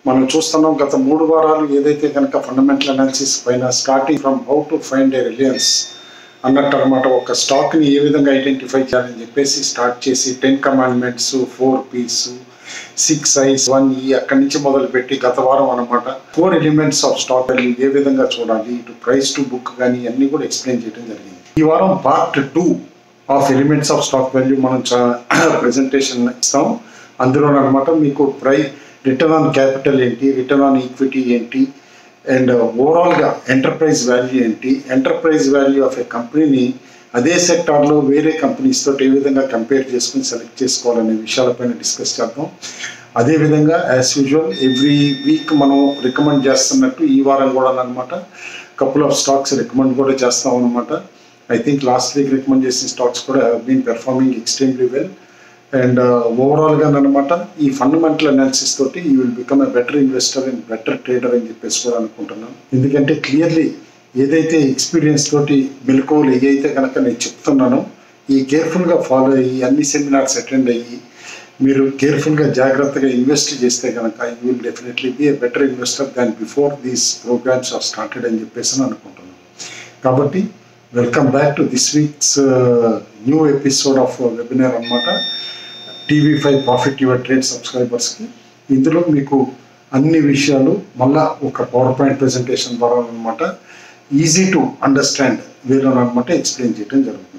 మనం చూస్తున్నాం గత మూడు వారాలు ఏదైతే కనుక ఫండమెంటల్ అనాలిసిస్ పైన starting from how to find a Reliance అన్నట్టు అనమాట ఒక స్టాక్ని ఏ విధంగా ఐడెంటిఫై చేయాలని చెప్పేసి స్టార్ట్ చేసి ten commandments four Ps six Is one ఈ అక్కడి నుంచి మొదలుపెట్టి గత వారం అనమాట four elements of stock value ఏ విధంగా చూడాలి ఇటు ప్రైస్ టు బుక్ కానీ అన్ని కూడా ఎక్స్ప్లెయిన్ చేయడం జరిగింది ఈ వారం part two of elements of stock value మనం ప్రెజెంటేషన్ ఇస్తాం అందులో అనమాట మీకు ప్రై రిటర్న్ ఆన్ క్యాపిటల్ ఏంటి రిటర్న్ ఆన్ ఈక్విటీ ఏంటి అండ్ ఓవరాల్గా ఎంటర్ప్రైజ్ వాల్యూ ఏంటి ఎంటర్ప్రైజ్ వాల్యూ ఆఫ్ ఏ కంపెనీని అదే సెక్టార్లో వేరే కంపెనీస్ తోటి ఏ విధంగా కంపేర్ చేసుకుని సెలెక్ట్ చేసుకోవాలనే విషయాలపైన డిస్కస్ చేద్దాం అదేవిధంగా యాజ్ యూజువల్ ఎవ్రీ వీక్ మనం రికమెండ్ చేస్తున్నట్టు ఈ వారం కూడా అనమాట కపుల్ ఆఫ్ స్టాక్స్ రికమెండ్ కూడా చేస్తాం అనమాట I think last week recommend చేసిన స్టాక్స్ కూడా have been performing extremely well and ఓవరాల్గా అనమాట ఈ ఫండమెంటల్ అనాలిసిస్ తోటి you will become a better investor and better trader అని చెప్పేసి కూడా అనుకుంటున్నాను ఎందుకంటే క్లియర్లీ ఏదైతే ఎక్స్పీరియన్స్ తోటి మెలకువలు ఏదైతే కనుక నేను చెప్తున్నానో ఈ కేర్ఫుల్గా ఫాలో అయ్యి అన్ని సెమినార్స్ అటెండ్ అయ్యి మీరు కేర్ఫుల్గా జాగ్రత్తగా ఇన్వెస్ట్ చేస్తే కనుక you will definitely be a better investor than before these programmes are started అని చెప్పేసి అని అనుకుంటున్నాను కాబట్టి welcome back to this week's new episode of webinar అనమాట TV five profit your trade సబ్స్క్రైబర్స్కి ఇందులో మీకు అన్ని విషయాలు మళ్ళా ఒక పవర్ పాయింట్ ప్రెజెంటేషన్ ద్వారా అనమాట ఈజీ టు అండర్స్టాండ్ వీళ్ళని అనమాట ఎక్స్ప్లెయిన్ చేయడం జరుగుతుంది